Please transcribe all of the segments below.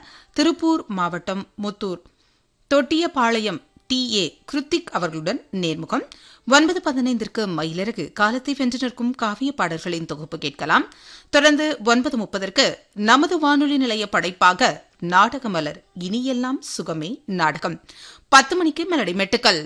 திருப்பூர் மாவட்டம் Muthur Thottiyapalayam T A Kiruthik அவர்களுடன் நேர்முகம் ஒன்பது பதினைந்திற்கு மயிலிறகு காலத்தை வென்று நிற்கும் காவிய பாடல்களின் தொகுப்பு கேட்கலாம் தொடர்ந்து ஒன்பது முப்பதற்கு நமது வானொலி நிலைய படைப்பாக நாடக மலர் இனியெல்லாம் சுகமே நாடகம் பத்து மணிக்கு மெலடி மெட்டுக்கள்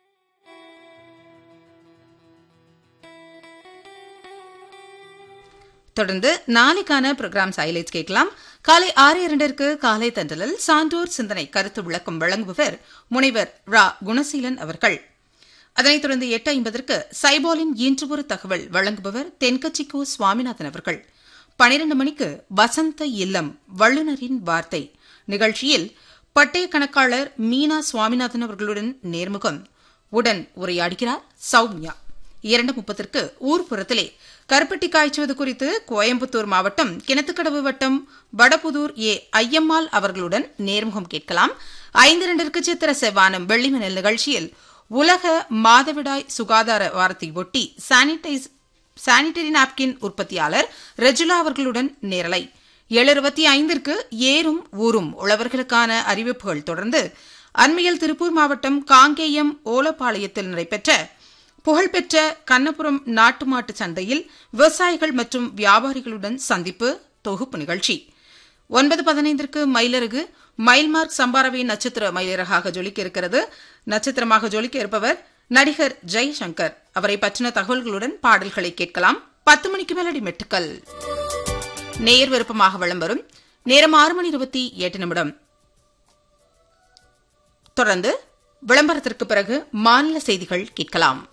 தொடர்ந்து நாளைக்கான புரோகிராம்ஸ் ஹைலைட்ஸ் கேட்கலாம் காலை ஆறு இரண்டிற்கு காலை தண்டலில் சான்றோர் சிந்தனை கருத்து விளக்கம் வழங்குபவர் முனைவர் ரா குணசீலன் அவர்கள் அதனைத் தொடர்ந்து எட்டு ஐம்பதற்கு சைபாலின் இன்று ஒரு தகவல் வழங்குபவர் தென்கட்சிக்கோ சுவாமிநாதன் அவர்கள் பனிரண்டு மணிக்கு வசந்த இல்லம் வல்லுநரின் வார்த்தை நிகழ்ச்சியில் பட்டய கணக்காளர் மீனா சுவாமிநாதன் அவர்களுடன் நேர்முகம் உடன் உரையாடுகிறார் சௌமியா இரண்டு முப்பத்திற்கு ஊர்ப்புறத்திலே கருப்பட்டி காய்ச்சுவது குறித்து கோயம்புத்தூர் மாவட்டம் கிணத்துக்கடவு வட்டம் வடபுதூர் ஏ ஐயம்மாள் அவர்களுடன் நேர்முகம் கேட்கலாம் ஐந்து இரண்டிற்கு சித்திர செவ்வானம் வெள்ளிமணல் நிகழ்ச்சியில் உலக மாதவிடாய் சுகாதார வாரத்தை ஒட்டி சானிடைஸ் சானிடரி நாப்கின் உற்பத்தியாளர் ரெஜுலா அவர்களுடன் நேரலை ஏழு இருபத்தி ஐந்திற்கு ஏறும் ஊரும் உழவர்களுக்கான அறிவிப்புகள் தொடர்ந்து அண்மையில் திருப்பூர் மாவட்டம் காங்கேயம் ஓலப்பாளையத்தில் நடைபெற்ற புகழ்பெற்ற கண்ணபுரம் நாட்டு மாட்டு சந்தையில் விவசாயிகள் மற்றும் வியாபாரிகளுடன் சந்திப்பு தொகுப்பு நிகழ்ச்சி ஒன்பது பதினைந்திற்கு மயிலருகு மைல்மார்க் சம்பாரவி நட்சத்திர மயிலரகாக ஜொலிக்க இருக்கிறது நட்சத்திரமாக ஜொலிக்க இருப்பவர் நடிகர் ஜெய்சங்கர் அவரை பற்றின தகவல்களுடன் பாடல்களை கேட்கலாம் பத்து மணிக்கு மேலடி மெட்டுக்கள் நேர் விருப்பமாக வளம் வரும் நேரம் ஆறு மணி இருபத்தி எட்டு நிமிடம் தொடர்ந்து விளம்பரத்திற்கு பிறகு மாநில செய்திகள் கேட்கலாம்